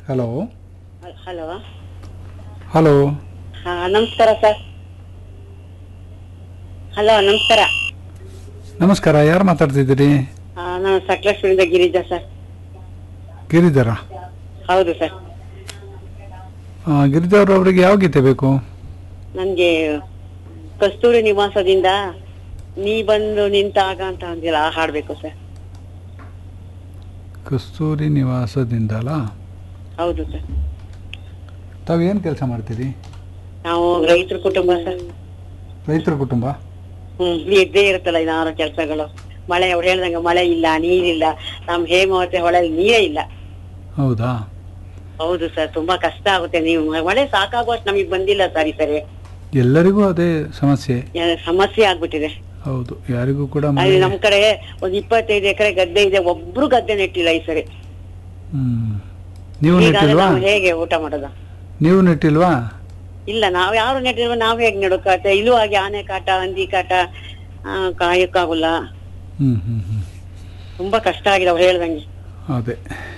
hello hello hello ಹಾ ನಮಸ್ಕಾರ sir hello ನಮಸ್ಕಾರ ನಮಸ್ಕಾರ ಯಾರು ಮಾತಾಡ್ತಿದ್ದೀರಿ ಆ, ನಾನು ಸಕಲೇಶ್ವರದಿಂದ ಗಿರಿಜಾ ಸರ್ ಗಿರಿಧರ ಹೌದು ಸರ್ ಆ, ಗಿರಿಧರ್ ಅವರಿಗೆ ಯಾವ ಗೀತೆ ಬೇಕು ನನ್ಗೆ ಕಸ್ತೂರಿ ನಿವಾಸದಿಂದ ನೀ ಬಂದು ನಿಂತಾಗ ಅಂತ ಅಂದಿಲ್ಲ ಆ ಹಾಡ್ಬೇಕು ಸರ್ ಕಸ್ತೂರಿ ನಿವಾಸದಿಂದಲ್ಲ ಹೌದು ಸರ್ ತಾವು ಏನು ಕೆಲಸ ಮಾಡ್ತೀರಿ ನಾವು ರೈತರ ಕುಟುಂಬ ಸರ್ ರೈತರ ಕುಟುಂಬ ಹ್ಮ್ ಇಲ್ಲಿ ಇದ್ದೇ ಇರುತ್ತಲ್ಲ ಇದಾರು ಕೆಲಸಗಳು ಮಳೆ ಅವ್ರು ಹೇಳ್ದಂಗೆ ಮಳೆ ಇಲ್ಲ ನೀರಿಲ್ಲ ನಮ್ ಹೇಮಾವತಿ ಹೊಳೆಯಲ್ಲಿ ನೀರೇ ಇಲ್ಲ ಹೌದಾ ಹೌದು ಸರ್ ತುಂಬಾ ಕಷ್ಟ ಆಗುತ್ತೆ ನೀವು ಮಳೆ ಸಾಕಾಗುವಷ್ಟು ನಮಗೆ ಬಂದಿಲ್ಲ ಸರ್ ಈ ಸರಿ ಎಲ್ಲರಿಗೂ ಅದೇ ಸಮಸ್ಯೆ ಯಾ- ಸಮಸ್ಯೆ ಆಗ್ಬಿಟ್ಟಿದೆ ಹೌದು ಯಾರಿಗೂ ಕೂಡ ಅಲ್ಲಿ ಮಳೆ ನಮ್ ಕಡೆ ಒಂದ್ ಇಪ್ಪತ್ತೈದು ಎಕರೆ ಗದ್ದೆ ಇದೆ ಒಬ್ರು ಗದ್ದೆ ನೆಟ್ಟಿಲ್ಲ ಈ ಸರಿ ಹ್ಮ್ ನೀವು ಹೀಗಾದ್ರೆ ನೆಟ್ಟಿಲ್ವಾ ನಾವು ಹೇಗೆ ಊಟ ಮಾಡೋದು ನೀವು ನೆಟ್ಟಿಲ್ವಾ ಇಲ್ಲ ನಾವ್ ಯಾರು ನೆಟ್ಟಿಲ್ವ ನಾವ್ ಹೇಗ್ ನೆಡೋಕಾಗತ್ತೆ ಇಲ್ಲೂ ಹಾಗೆ ಆನೆ ಕಾಟ ಹಂದಿ ಕಾಟ ಆ, ಕಾಯಕ್ಕಾಗಲ್ಲ ಹ್ಮ್ ಹ್ಮ್ ಹ್ಮ್ ತುಂಬಾ ಕಷ್ಟ ಆಗಿದೆ ಅವ್ರು ಹೇಳ್ದಂಗೆ ಅದೇ